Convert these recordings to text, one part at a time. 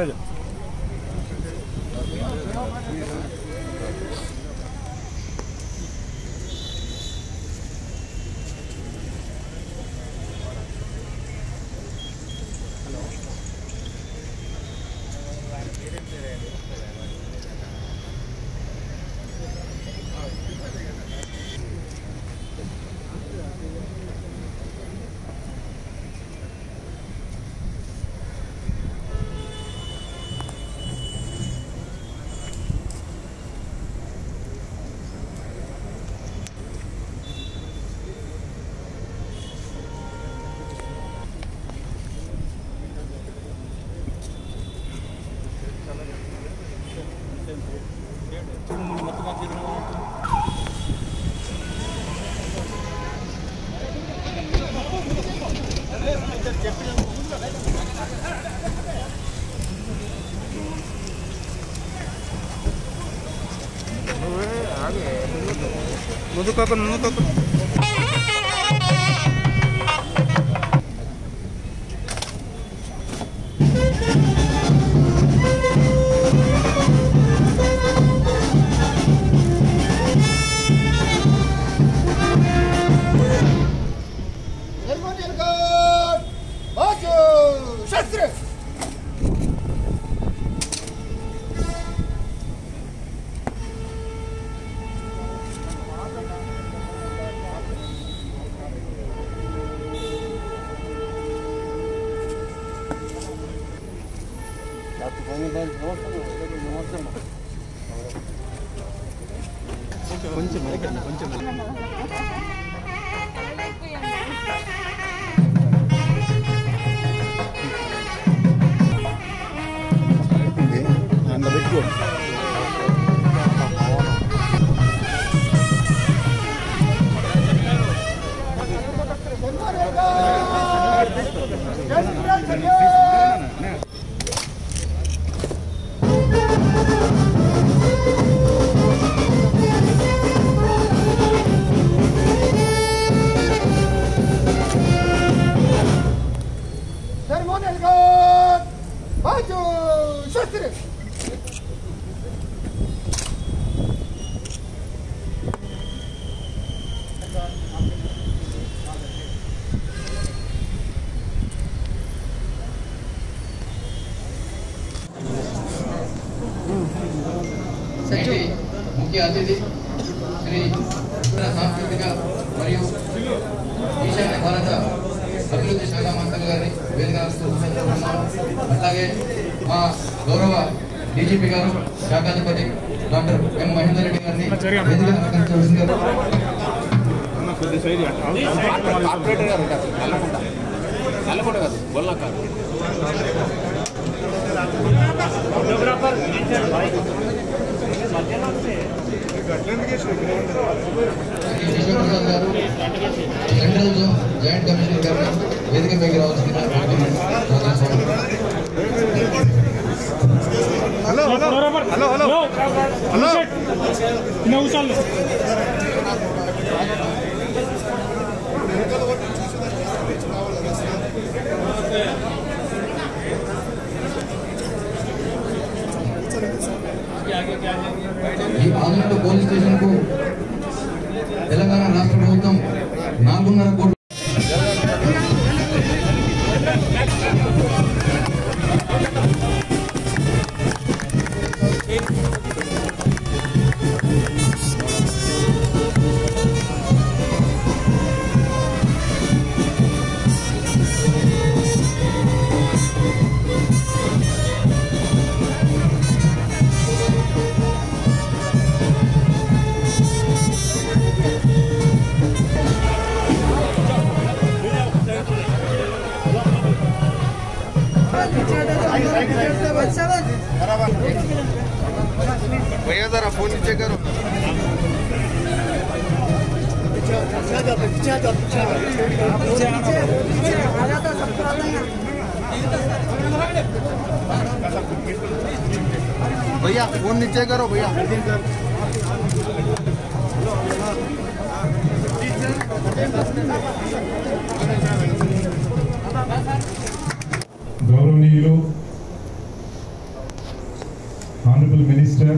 నాగరాజు ముందు కాక ముందు కాక Ceremonial guard, march, shastra. కొంచెం కొంచెం అందులో పెట్టుకో Ceremonial guard, shastra. Ceremonial guard, march, shastra. నేటి ముఖ్య అతిథి శ్రీ ఉత్తర సాంస్కృతిక మరియు ఈశాన్య భారత అభివృద్ధి శాఖ మంత్రులు గారిని వేదికకు ఉన్నాం అట్లాగే మా గౌరవ డీజీపీ గారు శాఖాధిపతి డాక్టర్ ఎం మహేందర్ రెడ్డి గారిని వేదిక అలంకరించవలసిందిగా కొద్ది సైడ్ కార్పొరేటర్ గారు ఉంటారు నల్లకుంట నల్లకుంట కాదు గొల్లకారు శ్రీ విశ్వప్రసాద్ గారు సెంట్రల్ జోన్ జాయింట్ కమిషనర్ గారిని వేదిక పైకి రావాల్సిందిగా hello hello hello hello hello నిమిషాలు ఈ ఆధునిక పోలీస్ స్టేషన్ కు తెలంగాణ రాష్ట్ర ప్రభుత్వం నాలుగున్నర కోట్ల भैया जरा फोन नीचे करो भैया फोन नीचे करो भैया గౌరవనీయులు Honorable Minister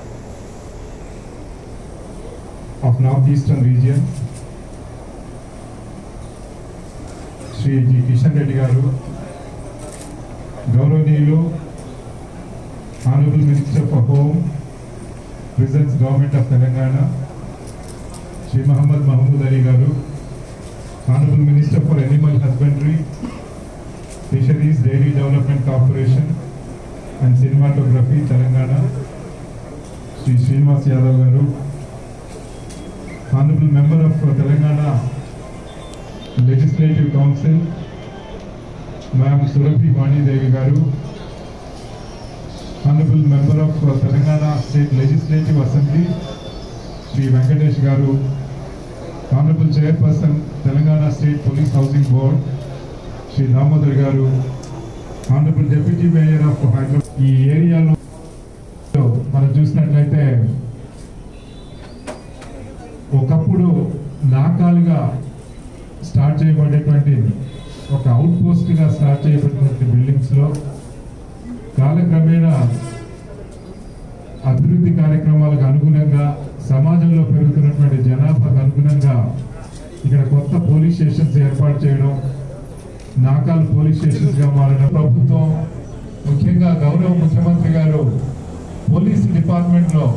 of Northeastern Region, Shri G Kishan Reddy గారు గౌరవనీయులు honourable minister for home presidents government of Telangana Shri Mohammed Mahmood Ali గారు honourable minister for animal husbandry fisheries dairy development corporation and cinematography Telangana Shri Srinivas Yadav గారు honourable member of Telangana legislative council ma'am Surabhi Vanidevi గారు honourable member of Telangana state legislative assembly Shri Venkatesh గారు honourable chairperson Telangana state police housing board Shri Damodar గారు honourable deputy mayor of Hyderabad ఈ ఏరియాలో మనం చూసినట్లయితే ఒకప్పుడు నాకాలుగా start చేయబడేటువంటి ఒక అవుట్ పోస్ట్గా స్టార్ట్ చేయబడినటువంటి బిల్డింగ్స్లో కాలక్రమేణా అభివృద్ధి కార్యక్రమాలకు అనుగుణంగా సమాజంలో పెరుగుతున్నటువంటి జనాభాకు అనుగుణంగా ఇక్కడ కొత్త పోలీస్ స్టేషన్స్ ఏర్పాటు చేయడం నాకాల్ పోలీస్ స్టేషన్స్ గా మారిన ప్రభుత్వం ముఖ్యంగా గౌరవ ముఖ్యమంత్రి గారు పోలీస్ డిపార్ట్మెంట్ లో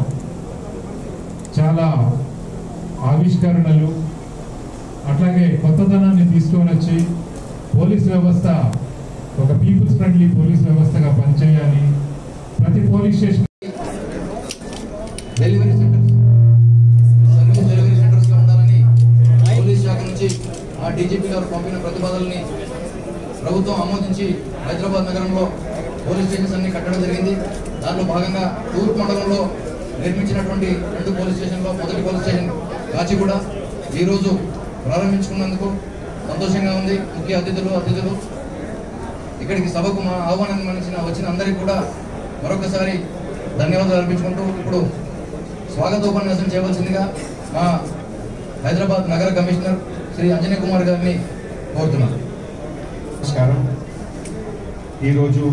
చాలా ఆవిష్కరణలు అట్లాగే కొత్తదనాన్ని తీసుకొని వచ్చి పోలీస్ వ్యవస్థ ఒక పీపుల్స్ ఫ్రెండ్లీ పోలీస్ వ్యవస్థగా పనిచేయాలి ప్రతి police station delivery centres service delivery centres గా ఉండాలని పోలీస్ శాఖ నుంచి మా డీజీపీ గారు పంపిన ప్రతిపాదనని ప్రభుత్వం ఆమోదించి హైదరాబాద్ నగరంలో పోలీస్ స్టేషన్స్ అన్ని కట్టడం జరిగింది దానిలో భాగంగా తూర్పు మండలంలో నిర్మించినటువంటి రెండు పోలీస్ స్టేషన్లో మొదటి పోలీస్ స్టేషన్ కాచిగూడ ఈరోజు ప్రారంభించుకున్నందుకు సంతోషంగా ఉంది ముఖ్య అతిథులు అతిథులు ఇక్కడికి సభకు మా ఆహ్వానాన్ని మనిచిన వచ్చిన అందరికీ కూడా మరొకసారి ధన్యవాదాలు అర్పించుకుంటూ ఇప్పుడు స్వాగతోపన్యాసం చేయవలసిందిగా మా హైదరాబాద్ నగర కమిషనర్ శ్రీ అంజనీ కుమార్ గారిని కోరుతున్నాను నమస్కారం ఈరోజు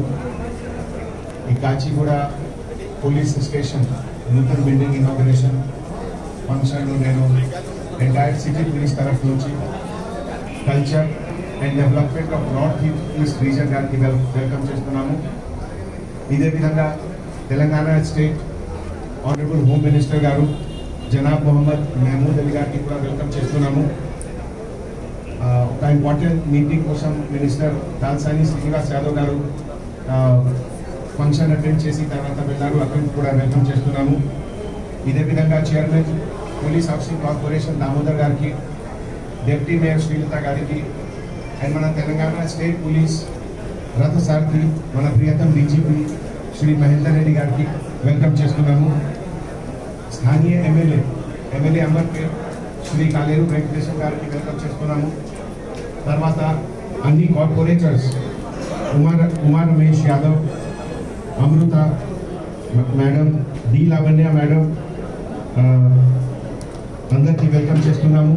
ఈ కాచిగూడ పోలీస్ స్టేషన్ నూతన బిల్డింగ్ ఇనాగ్రేషన్ ఫంక్షన్లో నేను ఎంటైర్ సిటీ పోలీస్ తరఫు నుంచి culture and development of north east region గారికి వెల్ వెల్కమ్ చేస్తున్నాము ఇదే విధంగా Telangana state honourable home minister గారు జనాబ్ మొహమ్మద్ మహమూద్ అలీ గారికి కూడా వెల్కమ్ చేస్తున్నాము ఆ, ఒక ఇంపార్టెంట్ మీటింగ్ కోసం మినిస్టర్ దాల్సాని శ్రీనివాస్ యాదవ్ గారు ఆ, ఫంక్షన్ అటెండ్ చేసి తర్వాత వెళ్ళారు అక్కడికి కూడా వెల్కమ్ చేస్తున్నాము ఇదే విధంగా chairman police housing corporation Damodar గారికి డిప్యూటీ మేయర్ శ్రీలత గారికి అండ్ మన తెలంగాణ స్టేట్ పోలీస్ రథ సారథి మన ప్రియతం డీజీపీ శ్రీ మహేందర్ రెడ్డి గారికి వెల్కమ్ చేస్తున్నాము స్థానియ ఎమ్మెల్యే ఎమ్మెల్యే అమర్పేట్ శ్రీ కాలేరు వెంకటేశ్వర గారికి వెల్కమ్ చేస్తున్నాము తర్వాత అన్ని కార్పొరేటర్స్ ఉమార్ ఉమార్ రమేష్ యాదవ్ అమృత మ- మేడం డి లావణ్య మేడం ఆ, అందరికీ వెల్కమ్ చేస్తున్నాము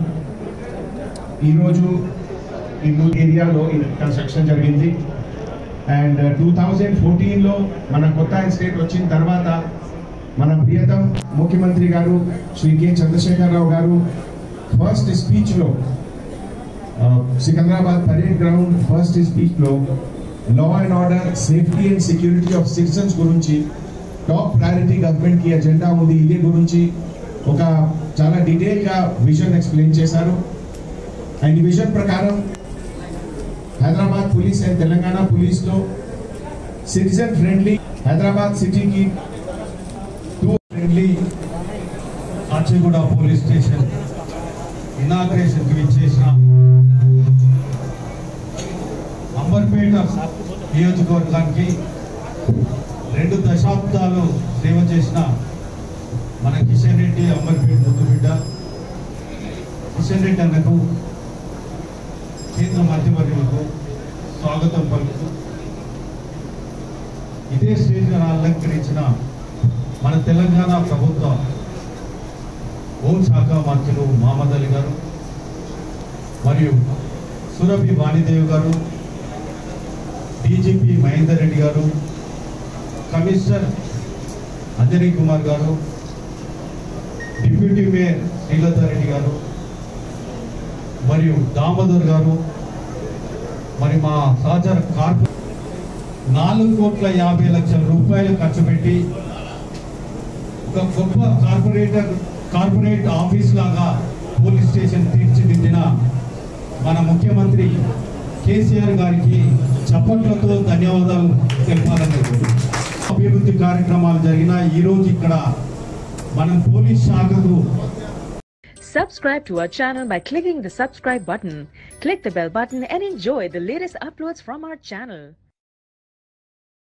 ఈరోజు ఈ మూడు ఏరియాలో ఈ కన్స్ట్రక్షన్ జరిగింది అండ్ టూ థౌజండ్ ఫోర్టీన్లో మన కొత్త ఎస్టేట్ వచ్చిన తర్వాత మన ప్రియతం ముఖ్యమంత్రి గారు శ్రీ కె చంద్రశేఖరరావు గారు ఫస్ట్ స్పీచ్లో సికింద్రాబాద్ పరేడ్ గ్రౌండ్ ఫస్ట్ స్పీచ్లో law and order safety and security of citizens గురించి టాప్ ప్రయారిటీ గవర్నమెంట్కి ఎజెండా ఉంది ఇదే గురించి ఒక చాలా డీటెయిల్గా విజన్ ఎక్స్ప్లెయిన్ చేశారు అండ్ ఈ విజన్ ప్రకారం హైదరాబాద్ పోలీస్ అండ్ తెలంగాణ పోలీస్లో సిటిజన్ ఫ్రెండ్లీ హైదరాబాద్ సిటీకి ఫ్రెండ్లీ కాచిగూడ పోలీస్ స్టేషన్ ఇనాగ్రేషన్కి విచ్చేసిన అంబర్పేట నియోజకవర్గానికి రెండు దశాబ్దాలు సేవ చేసిన మన కిషన్ రెడ్డి అంబర్పేట ముద్దు బిడ్డ కిషన్ రెడ్డి అన్నకు కేంద్ర మంత్రివర్యులకు స్వాగతం పలుకుతూ ఇదే స్టేజ్ అలంకరించిన మన తెలంగాణ ప్రభుత్వ హోంశాఖ మంత్రులు మహమ్మద్ అలీ గారు మరియు సురభి వాణిదేవి గారు డీజీపీ మహేందర్ రెడ్డి గారు కమిషనర్ అంజనీ కుమార్ గారు డిప్యూటీ మేయర్ శ్రీలత రెడ్డి గారు మరియు దామోదర్ గారు మరి మా సహచర కార్పొ నాలుగు కోట్ల యాభై లక్షల రూపాయలు ఖర్చు పెట్టి ఒక గొప్ప కార్పొరేటర్ కార్పొరేట్ ఆఫీస్ లాగా పోలీస్ స్టేషన్ తీర్చిదిద్దిన మన ముఖ్యమంత్రి కేసీఆర్ గారికి చప్పట్లతో ధన్యవాదాలు తెలపాలని అభివృద్ధి కార్యక్రమాలు జరిగిన ఈరోజు ఇక్కడ మనం పోలీస్ శాఖకు Subscribe to our channel by clicking the subscribe button. Click the bell button and enjoy the latest uploads from our channel.